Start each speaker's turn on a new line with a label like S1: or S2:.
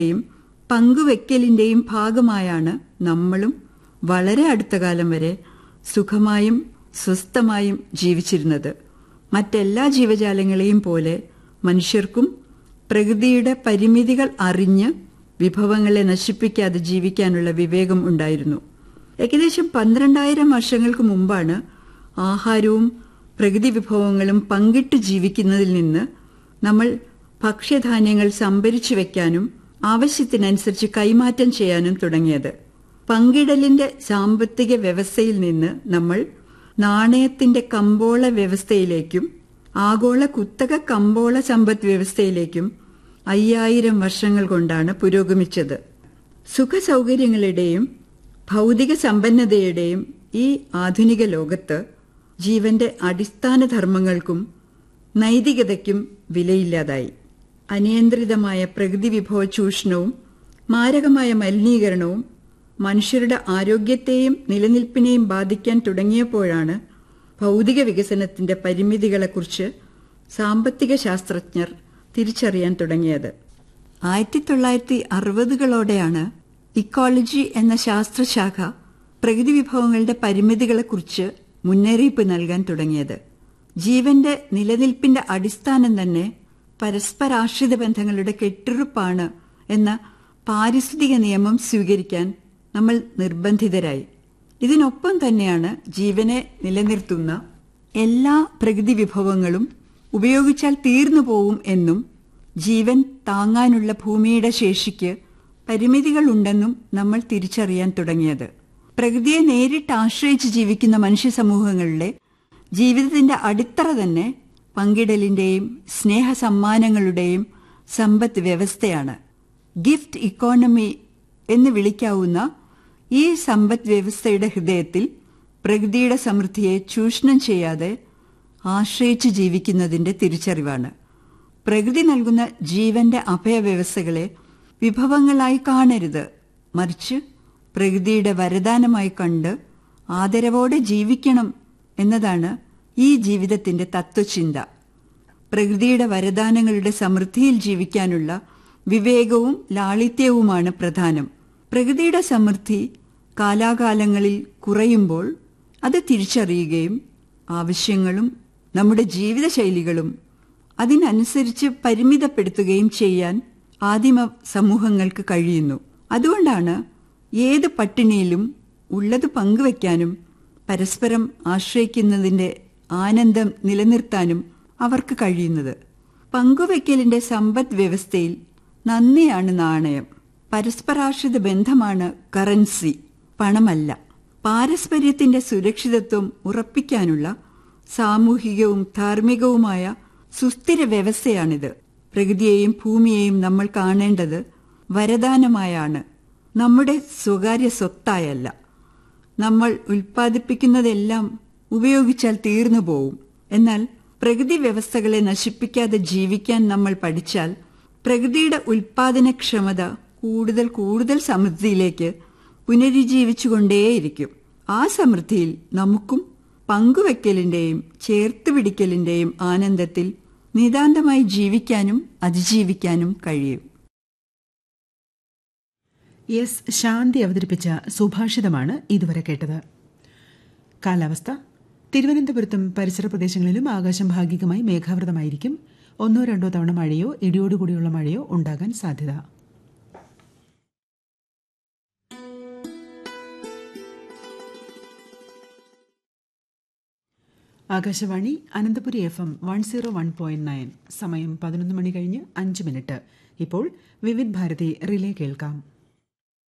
S1: യും പങ്കുവെക്കലിന്റെയും ഭാഗമായാണ് നമ്മളും വളരെ അടുത്ത കാലം വരെ സുഖമായും സ്വസ്ഥമായും ജീവിച്ചിരുന്നത് മറ്റെല്ലാ ജീവജാലങ്ങളെയും പോലെ മനുഷ്യർക്കും പ്രകൃതിയുടെ പരിമിതികൾ അറിഞ്ഞ് വിഭവങ്ങളെ നശിപ്പിക്കാതെ ജീവിക്കാനുള്ള വിവേകം ഉണ്ടായിരുന്നു ഏകദേശം പന്ത്രണ്ടായിരം വർഷങ്ങൾക്ക് മുമ്പാണ് ആഹാരവും പ്രകൃതി വിഭവങ്ങളും പങ്കിട്ട് ജീവിക്കുന്നതിൽ നിന്ന് നമ്മൾ ഭക്ഷ്യധാന്യങ്ങൾ സംഭരിച്ചു വെക്കാനും ആവശ്യത്തിനനുസരിച്ച് കൈമാറ്റം ചെയ്യാനും തുടങ്ങിയത് പങ്കിടലിന്റെ സാമ്പത്തിക വ്യവസ്ഥയിൽ നിന്ന് നമ്മൾ നാണയത്തിന്റെ കമ്പോള വ്യവസ്ഥയിലേക്കും ആഗോള കുത്തക കമ്പോള സമ്പദ് വ്യവസ്ഥയിലേക്കും അയ്യായിരം വർഷങ്ങൾ കൊണ്ടാണ് പുരോഗമിച്ചത് സുഖസൗകര്യങ്ങളുടെയും ഭൗതിക സമ്പന്നതയുടെയും ഈ ആധുനിക ലോകത്ത് ജീവന്റെ അടിസ്ഥാന ധർമ്മങ്ങൾക്കും നൈതികതയ്ക്കും വിലയില്ലാതായി അനിയന്ത്രിതമായ പ്രകൃതി വിഭവ ചൂഷണവും മാരകമായ മലിനീകരണവും മനുഷ്യരുടെ ആരോഗ്യത്തെയും നിലനിൽപ്പിനെയും ബാധിക്കാൻ തുടങ്ങിയപ്പോഴാണ് ഭൗതിക വികസനത്തിന്റെ പരിമിതികളെക്കുറിച്ച് സാമ്പത്തിക ശാസ്ത്രജ്ഞർ തിരിച്ചറിയാൻ തുടങ്ങിയത് ആയിരത്തി തൊള്ളായിരത്തി അറുപതുകളോടെയാണ് ഇക്കോളജി എന്ന ശാസ്ത്രശാഖ പ്രകൃതി വിഭവങ്ങളുടെ പരിമിതികളെക്കുറിച്ച് മുന്നറിയിപ്പ് നൽകാൻ തുടങ്ങിയത് ജീവന്റെ നിലനിൽപ്പിന്റെ അടിസ്ഥാനം തന്നെ പരസ്പരാശ്രിത ബന്ധങ്ങളുടെ കെട്ടുറുപ്പാണ് എന്ന പാരിസ്ഥിതിക നിയമം സ്വീകരിക്കാൻ നമ്മൾ നിർബന്ധിതരായി ഇതിനൊപ്പം തന്നെയാണ് ജീവനെ നിലനിർത്തുന്ന എല്ലാ പ്രകൃതി വിഭവങ്ങളും ഉപയോഗിച്ചാൽ തീർന്നു പോവും എന്നും ജീവൻ താങ്ങാനുള്ള ഭൂമിയുടെ ശേഷിക്ക് പരിമിതികളുണ്ടെന്നും നമ്മൾ തിരിച്ചറിയാൻ തുടങ്ങിയത് പ്രകൃതിയെ നേരിട്ട് ആശ്രയിച്ച് ജീവിക്കുന്ന മനുഷ്യ സമൂഹങ്ങളുടെ ജീവിതത്തിന്റെ അടിത്തറ തന്നെ പങ്കിടലിന്റെയും സ്നേഹസമ്മാനങ്ങളുടെയും സമ്പദ് വ്യവസ്ഥയാണ് ഗിഫ്റ്റ് ഇക്കോണമി എന്ന് വിളിക്കാവുന്ന ഈ സമ്പദ് വ്യവസ്ഥയുടെ ഹൃദയത്തിൽ പ്രകൃതിയുടെ സമൃദ്ധിയെ ചൂഷണം ചെയ്യാതെ ആശ്രയിച്ച് ജീവിക്കുന്നതിന്റെ തിരിച്ചറിവാണ് പ്രകൃതി നൽകുന്ന ജീവന്റെ അഭയവ്യവസ്ഥകളെ വിഭവങ്ങളായി കാണരുത് മറിച്ച് പ്രകൃതിയുടെ വരദാനമായി കണ്ട് ആദരവോടെ ജീവിക്കണം എന്നതാണ് ഈ ജീവിതത്തിന്റെ തത്വചിന്ത പ്രകൃതിയുടെ വരദാനങ്ങളുടെ സമൃദ്ധിയിൽ ജീവിക്കാനുള്ള വിവേകവും ലാളിത്യവുമാണ് പ്രധാനം പ്രകൃതിയുടെ സമൃദ്ധി കാലാകാലങ്ങളിൽ കുറയുമ്പോൾ അത് തിരിച്ചറിയുകയും ആവശ്യങ്ങളും നമ്മുടെ ജീവിതശൈലികളും അതിനനുസരിച്ച് പരിമിതപ്പെടുത്തുകയും ചെയ്യാൻ ആദിമ സമൂഹങ്ങൾക്ക് കഴിയുന്നു അതുകൊണ്ടാണ് ഏത് പട്ടിണിയിലും ഉള്ളത് പങ്കുവയ്ക്കാനും പരസ്പരം ആശ്രയിക്കുന്നതിന്റെ ആനന്ദം നിലനിർത്താനും അവർക്ക് കഴിയുന്നത് പങ്കുവയ്ക്കലിന്റെ സമ്പദ് വ്യവസ്ഥയിൽ നന്ദിയാണ് നാണയം പരസ്പരാശ്രിത ബന്ധമാണ് കറൻസി പണമല്ല പാരസ്പര്യത്തിന്റെ സുരക്ഷിതത്വം ഉറപ്പിക്കാനുള്ള സാമൂഹികവും ധാർമ്മികവുമായ സുസ്ഥിര വ്യവസ്ഥയാണിത് പ്രകൃതിയെയും ഭൂമിയെയും നമ്മൾ കാണേണ്ടത് വരദാനമായാണ് നമ്മുടെ സ്വകാര്യ സ്വത്തായല്ല നമ്മൾ ഉൽപ്പാദിപ്പിക്കുന്നതെല്ലാം ഉപയോഗിച്ചാൽ തീർന്നു പോവും എന്നാൽ പ്രകൃതി വ്യവസ്ഥകളെ നശിപ്പിക്കാതെ ജീവിക്കാൻ നമ്മൾ പഠിച്ചാൽ പ്രകൃതിയുടെ ഉൽപാദനക്ഷമത കൂടുതൽ കൂടുതൽ സമൃദ്ധിയിലേക്ക് പുനരുജ്ജീവിച്ചുകൊണ്ടേയിരിക്കും ആ സമൃദ്ധിയിൽ നമുക്കും പങ്കുവെക്കലിന്റെയും ചേർത്തുപിടിക്കലിന്റെയും ആനന്ദത്തിൽ നിതാന്തമായി ജീവിക്കാനും അതിജീവിക്കാനും കഴിയും
S2: എസ് ശാന്തി അവതരിപ്പിച്ച സുഭാഷിതമാണ് ഇതുവരെ കേട്ടത് കാലാവസ്ഥ തിരുവനന്തപുരത്തും പരിസര പ്രദേശങ്ങളിലും ആകാശം ഭാഗികമായി മേഘാവൃതമായിരിക്കും ഒന്നോ രണ്ടോ തവണ മഴയോ ഇടിയോടുകൂടിയുള്ള മഴയോ ഉണ്ടാകാൻ സാധ്യത Akashvani Ananthapuri F M one zero one point nine സമയം പതിനൊന്ന് മണി കഴിഞ്ഞ് അഞ്ച് മിനിറ്റ് ഇപ്പോൾ വിവിധ് ഭാരതി റിലേ കേൾക്കാം